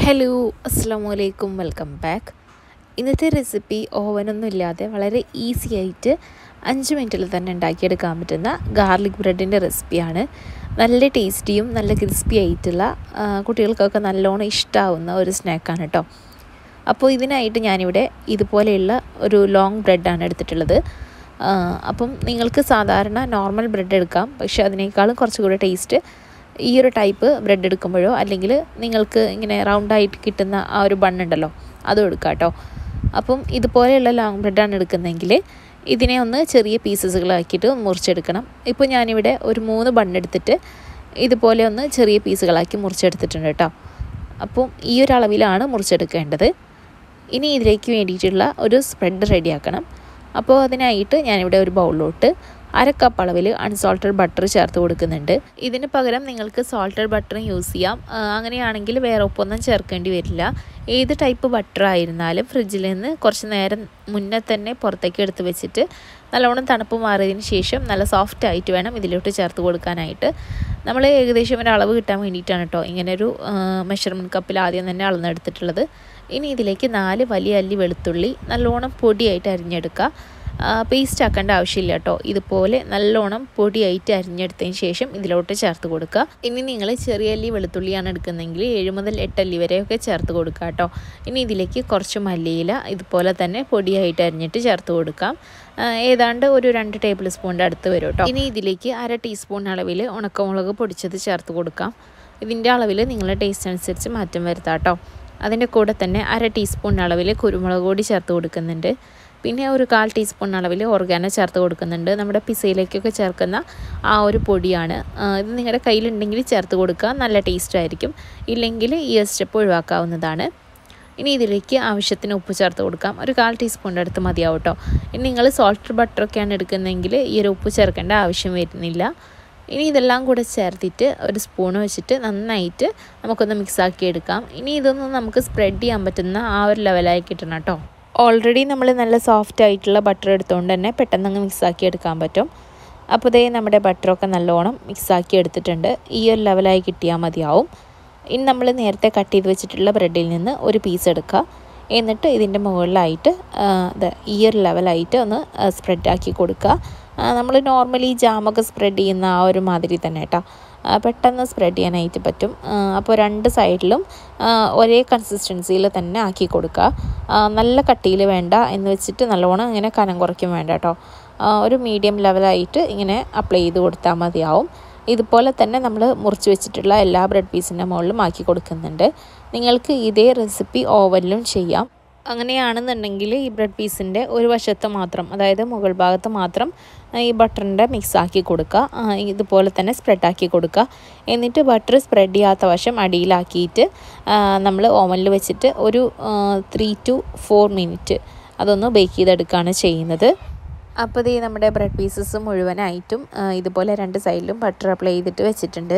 hello അസ്സാം വലൈക്കും welcome back ഇന്നത്തെ റെസിപ്പി ഓവനൊന്നും ഇല്ലാതെ വളരെ ഈസി ആയിട്ട് അഞ്ച് മിനിറ്റിൽ തന്നെ ഉണ്ടാക്കിയെടുക്കാൻ പറ്റുന്ന ഗാർലിക് ബ്രെഡിൻ്റെ റെസിപ്പിയാണ് നല്ല ടേസ്റ്റിയും നല്ല ക്രിസ്പി ആയിട്ടുള്ള ആ, കുട്ടികൾക്കൊക്കെ നല്ലോണം ഇഷ്ടമാവുന്ന ഒരു സ്നാക്കാണ് കേട്ടോ അപ്പോൾ ഇതിനായിട്ട് ഞാനിവിടെ ഇതുപോലെയുള്ള ഒരു ലോങ് ബ്രെഡാണ് എടുത്തിട്ടുള്ളത് ആ, അപ്പം നിങ്ങൾക്ക് സാധാരണ നോർമൽ ബ്രെഡ് എടുക്കാം പക്ഷേ അതിനേക്കാളും കുറച്ചുകൂടി ടേസ്റ്റ് ഈ ഒരു ടൈപ്പ് ബ്രെഡ് എടുക്കുമ്പോഴോ അല്ലെങ്കിൽ നിങ്ങൾക്ക് ഇങ്ങനെ റൗണ്ടായിട്ട് കിട്ടുന്ന ആ ഒരു ബണ്ണുണ്ടല്ലോ അതും എടുക്കാം കേട്ടോ അപ്പം ഇതുപോലെയുള്ള ലോങ് ബ്രെഡാണ് എടുക്കുന്നതെങ്കിൽ ഇതിനെ ഒന്ന് ചെറിയ പീസസുകളാക്കിയിട്ട് മുറിച്ചെടുക്കണം ഇപ്പോൾ ഞാനിവിടെ ഒരു മൂന്ന് ബണ്ണെടുത്തിട്ട് ഇതുപോലെ ഒന്ന് ചെറിയ പീസുകളാക്കി മുറിച്ചെടുത്തിട്ടുണ്ട് കേട്ടോ അപ്പം ഈ ഒരു അളവിലാണ് മുറിച്ചെടുക്കേണ്ടത് ഇനി ഇതിലേക്ക് വേണ്ടിയിട്ടുള്ള ഒരു സ്പ്രെഡ് റെഡിയാക്കണം അപ്പോൾ അതിനായിട്ട് ഞാനിവിടെ ഒരു ബൗളിലോട്ട് അര കപ്പ് അളവിൽ അൺസോൾട്ടഡ് ബട്ടർ ചേർത്ത് കൊടുക്കുന്നുണ്ട് ഇതിന് പകരം നിങ്ങൾക്ക് സോൾട്ടഡ് ബട്ടറും യൂസ് ചെയ്യാം ആ, അങ്ങനെയാണെങ്കിൽ വേറെ ഉപ്പൊന്നും ചേർക്കേണ്ടി വരില്ല ഏത് ടൈപ്പ് ബട്ടർ ആയിരുന്നാലും ഫ്രിഡ്ജിൽ നിന്ന് കുറച്ച് നേരം മുന്നേ തന്നെ പുറത്തേക്ക് എടുത്ത് വെച്ചിട്ട് നല്ലോണം തണുപ്പ് മാറിയതിന് ശേഷം നല്ല സോഫ്റ്റ് ആയിട്ട് വേണം ഇതിലോട്ട് ചേർത്ത് കൊടുക്കാനായിട്ട് നമ്മൾ ഏകദേശം ഒരു അളവ് കിട്ടാൻ വേണ്ടിയിട്ടാണ് കേട്ടോ ഇങ്ങനെ ഒരു മെഷർമെൻറ്റ് കപ്പിൽ ആദ്യം തന്നെ അളന്നെടുത്തിട്ടുള്ളത് ഇനി ഇതിലേക്ക് നാല് വലിയ അല്ലി വെളുത്തുള്ളി നല്ലോണം പൊടിയായിട്ട് അരിഞ്ഞെടുക്കുക പേസ്റ്റ് ആക്കേണ്ട ആവശ്യമില്ല കേട്ടോ ഇതുപോലെ നല്ലോണം പൊടിയായിട്ട് അരിഞ്ഞെടുത്തതിന് ശേഷം ഇതിലോട്ട് ചേർത്ത് കൊടുക്കുക ഇനി നിങ്ങൾ ചെറിയ അല്ലി വെളുത്തുള്ളിയാണ് എടുക്കുന്നതെങ്കിൽ ഏഴ് മുതൽ എട്ട് അല്ലി വരെയൊക്കെ ചേർത്ത് കൊടുക്കുക കേട്ടോ ഇനി ഇതിലേക്ക് കുറച്ച് മല്ലിയില ഇതുപോലെ തന്നെ പൊടിയായിട്ട് അരിഞ്ഞിട്ട് ചേർത്ത് കൊടുക്കാം ആ, ഏതാണ്ട് ഒരു രണ്ട് ടേബിൾ സ്പൂണിൻ്റെ അടുത്ത് വരും കേട്ടോ ഇനി ഇതിലേക്ക് അര ടീസ്പൂൺ അളവിൽ ഉണക്കമുളക് പൊടിച്ചത് ചേർത്ത് കൊടുക്കാം ഇതിൻ്റെ അളവിൽ നിങ്ങളുടെ ടേസ്റ്റ് അനുസരിച്ച് മാറ്റം വരുത്താം കേട്ടോ അതിൻ്റെ കൂടെ തന്നെ അര ടീസ്പൂൺ അളവിൽ കുരുമുളക് പൊടി ചേർത്ത് കൊടുക്കുന്നുണ്ട് പിന്നെ ഒരു കാൽ ടീസ്പൂൺ അളവിൽ ഓർഗാനോ ചേർത്ത് കൊടുക്കുന്നുണ്ട് നമ്മുടെ പിസയിലേക്കൊക്കെ ചേർക്കുന്ന ആ ഒരു പൊടിയാണ് ആ, ഇത് നിങ്ങളുടെ കയ്യിലുണ്ടെങ്കിൽ ചേർത്ത് കൊടുക്കുക നല്ല ടേസ്റ്റ് ആയിരിക്കും ഇല്ലെങ്കിൽ ഈ സ്റ്റെപ്പ് ഒഴിവാക്കാവുന്നതാണ് ഇനി ഇതിലേക്ക് ആവശ്യത്തിന് ഉപ്പ് ചേർത്ത് കൊടുക്കാം ഒരു കാൽ ടീസ്പൂണിൻ്റെ അടുത്ത് മതിയാവും കേട്ടോ ഇനി നിങ്ങൾ സോൾട്ട് ബട്ടറൊക്കെയാണ് എടുക്കുന്നതെങ്കിൽ ഈ ഒരു ഉപ്പ് ചേർക്കേണ്ട ആവശ്യം വരുന്നില്ല ഇനി ഇതെല്ലാം കൂടെ ചേർത്തിട്ട് ഒരു സ്പൂൺ വെച്ചിട്ട് നന്നായിട്ട് നമുക്കൊന്ന് മിക്സാക്കി എടുക്കാം ഇനി ഇതൊന്ന് നമുക്ക് സ്പ്രെഡ് ചെയ്യാൻ പറ്റുന്ന ആ ഒരു ലെവലായി കിട്ടണം കേട്ടോ ഓൾറെഡി നമ്മൾ നല്ല സോഫ്റ്റ് ആയിട്ടുള്ള ബട്ടർ എടുത്തുകൊണ്ട് തന്നെ പെട്ടെന്ന് അങ്ങ് മിക്സാക്കി എടുക്കാൻ പറ്റും അപ്പോൾ ഇതേ നമ്മുടെ ബട്ടറൊക്കെ നല്ലോണം മിക്സാക്കി എടുത്തിട്ടുണ്ട് ഈ ഒരു ലെവലായി കിട്ടിയാൽ മതിയാവും ഇനി നമ്മൾ നേരത്തെ കട്ട് ചെയ്ത് വെച്ചിട്ടുള്ള ബ്രെഡിൽ നിന്ന് ഒരു പീസ് എടുക്കുക എന്നിട്ട് ഇതിൻ്റെ മുകളിലായിട്ട് ആ, ദാ ഈ ഒരു ലെവലായിട്ട് ഒന്ന് സ്പ്രെഡ് ആക്കി കൊടുക്കുക നമ്മൾ നോർമലി ജാമൊക്കെ സ്പ്രെഡ് ചെയ്യുന്ന ആ ഒരു മാതിരി തന്നെ കേട്ടോ ആ, പെട്ടെന്ന് സ്പ്രെഡ് ചെയ്യാനായിട്ട് പറ്റും ആ, അപ്പോൾ രണ്ട് സൈഡിലും ആ, ഒരേ കൺസിസ്റ്റൻസിയിൽ തന്നെ ആക്കി കൊടുക്കുക ആ, നല്ല കട്ടിയിൽ വേണ്ട എന്ന് വെച്ചിട്ട് നല്ലോണം ഇങ്ങനെ കനം കുറയ്ക്കും വേണ്ട കേട്ടോ ആ, ഒരു മീഡിയം ലെവലായിട്ട് ഇങ്ങനെ അപ്ലൈ ചെയ്ത് കൊടുത്താൽ മതിയാവും ഇതുപോലെ തന്നെ നമ്മൾ മുറിച്ച് വെച്ചിട്ടുള്ള എല്ലാ ബ്രെഡ് പീസിൻ്റെ മുകളിലും ആക്കി കൊടുക്കുന്നുണ്ട് നിങ്ങൾക്ക് ഇതേ റെസിപ്പി ഓവനിലും ചെയ്യാം അങ്ങനെയാണെന്നുണ്ടെങ്കിൽ ഈ ബ്രെഡ് പീസിൻ്റെ ഒരു വശത്ത് മാത്രം അതായത് മുകൾ ഭാഗത്ത് മാത്രം ആ, ഈ ബട്ടറിൻ്റെ മിക്സ് ആക്കി കൊടുക്കുക ആ, ഇതുപോലെ തന്നെ സ്പ്രെഡ് ആക്കി കൊടുക്കുക എന്നിട്ട് ബട്ടർ സ്പ്രെഡ് ചെയ്യാത്ത വശം അടിയിലാക്കിയിട്ട് നമ്മൾ ഓവനിൽ വെച്ചിട്ട് ഒരു ത്രീ ടു ഫോർ മിനിറ്റ് അതൊന്ന് ബേക്ക് ചെയ്തെടുക്കുകയാണ് ചെയ്യുന്നത് അപ്പോൾ ഇത് നമ്മുടെ ബ്രെഡ് പീസസ് മുഴുവനായിട്ടും ആ, ഇതുപോലെ രണ്ട് സൈഡിലും ബട്ടർ അപ്ലൈ ചെയ്തിട്ട് വെച്ചിട്ടുണ്ട്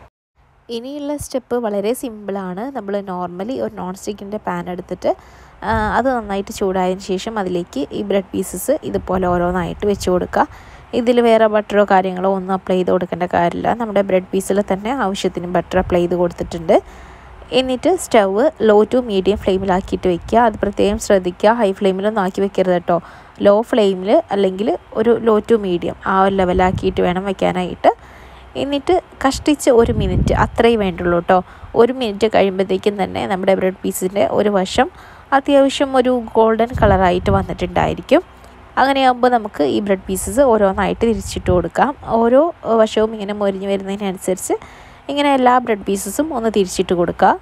ഇനിയുള്ള സ്റ്റെപ്പ് വളരെ സിമ്പിളാണ് നമ്മൾ നോർമലി ഒരു നോൺ സ്റ്റിക്കിൻ്റെ പാൻ എടുത്തിട്ട് ആ, അത് നന്നായിട്ട് ചൂടായതിന് ശേഷം അതിലേക്ക് ഈ ബ്രെഡ് പീസസ് ഇതുപോലെ ഓരോന്നായിട്ട് വെച്ച് കൊടുക്കുക ഇതിൽ വേറെ ബട്ടറോ കാര്യങ്ങളോ ഒന്നും അപ്ലൈ ചെയ്ത് കൊടുക്കേണ്ട കാര്യമില്ല നമ്മുടെ ബ്രെഡ് പീസിൽ തന്നെ ആവശ്യത്തിന് ബട്ടർ അപ്ലൈ ചെയ്ത് കൊടുത്തിട്ടുണ്ട് എന്നിട്ട് സ്റ്റവ് ലോ ടു മീഡിയം ഫ്ലെയിമിലാക്കിയിട്ട് വെക്കുക അത് പ്രത്യേകം ശ്രദ്ധിക്കുക ഹൈ ഫ്ലെയിമിലൊന്നും ആക്കി വെക്കരുത് കേട്ടോ ലോ ഫ്ലെയിമിൽ അല്ലെങ്കിൽ ഒരു ലോ ടു മീഡിയം ആ ഒരു ലെവലാക്കിയിട്ട് വേണം വെക്കാനായിട്ട് എന്നിട്ട് കഷ്ടിച്ച് ഒരു മിനിറ്റ് അത്രയും വേണ്ടുള്ളൂ കേട്ടോ ഒരു മിനിറ്റ് കഴിയുമ്പോഴത്തേക്കും തന്നെ നമ്മുടെ ബ്രെഡ് പീസിൻ്റെ ഒരു വശം അത്യാവശ്യം ഒരു ഗോൾഡൻ കളറായിട്ട് വന്നിട്ടുണ്ടായിരിക്കും അങ്ങനെയാകുമ്പോൾ നമുക്ക് ഈ ബ്രെഡ് പീസസ് ഓരോന്നായിട്ട് തിരിച്ചിട്ട് കൊടുക്കാം ഓരോ വശവും ഇങ്ങനെ മൊരിഞ്ഞ് വരുന്നതിനനുസരിച്ച് ഇങ്ങനെ എല്ലാ ബ്രെഡ് പീസസും ഒന്ന് തിരിച്ചിട്ട് കൊടുക്കുക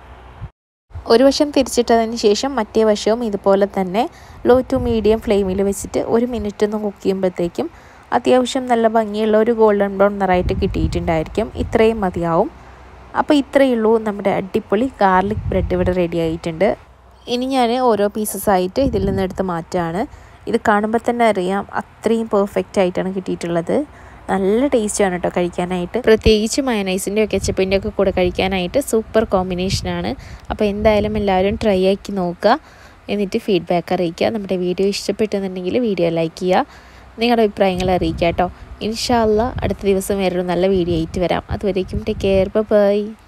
ഒരു വശം തിരിച്ചിട്ടതിന് ശേഷം മറ്റേ വശവും ഇതുപോലെ തന്നെ ലോ ടു മീഡിയം ഫ്ലെയിമിൽ വെച്ചിട്ട് ഒരു മിനിറ്റ് ഒന്ന് കുക്ക് ചെയ്യുമ്പോഴത്തേക്കും അത്യാവശ്യം നല്ല ഭംഗിയുള്ള ഒരു ഗോൾഡൻ ബ്രൗൺ നിറമായിട്ട് കിട്ടിയിട്ടുണ്ടായിരിക്കും ഇത്രയും മതിയാവും അപ്പോൾ ഇത്രയേ ഉള്ളൂ നമ്മുടെ അടിപൊളി ഗാർലിക് ബ്രെഡ് ഇവിടെ റെഡി ആയിട്ടുണ്ട് ഇനി ഞാൻ ഓരോ പീസസ് ആയിട്ട് ഇതിൽ നിന്ന് എടുത്ത് മാറ്റുകയാണ് ഇത് കാണുമ്പോൾ തന്നെ അറിയാം അത്രയും പെർഫെക്റ്റ് ആയിട്ടാണ് കിട്ടിയിട്ടുള്ളത് നല്ല ടേസ്റ്റാണ് കേട്ടോ കഴിക്കാനായിട്ട് പ്രത്യേകിച്ച് മയനൈസിൻ്റെ ഒക്കെ കെച്ചപ്പിൻ്റെ ഒക്കെ കൂടെ കഴിക്കാനായിട്ട് സൂപ്പർ കോമ്പിനേഷനാണ് അപ്പോൾ എന്തായാലും എല്ലാവരും ട്രൈ ആക്കി നോക്കുക എന്നിട്ട് ഫീഡ്ബാക്ക് അറിയിക്കുക നമ്മുടെ വീഡിയോ ഇഷ്ടപ്പെട്ടെന്നുണ്ടെങ്കിൽ വീഡിയോ ലൈക്ക് ചെയ്യുക നിങ്ങളുടെ അഭിപ്രായങ്ങൾ അറിയിക്കുക കേട്ടോ ഇൻഷാല്ല അടുത്ത ദിവസം വേറൊരു നല്ല വീഡിയോ ആയിട്ട് വരാം അതുവരേക്കും ടേക്ക് കെയർ ബൈ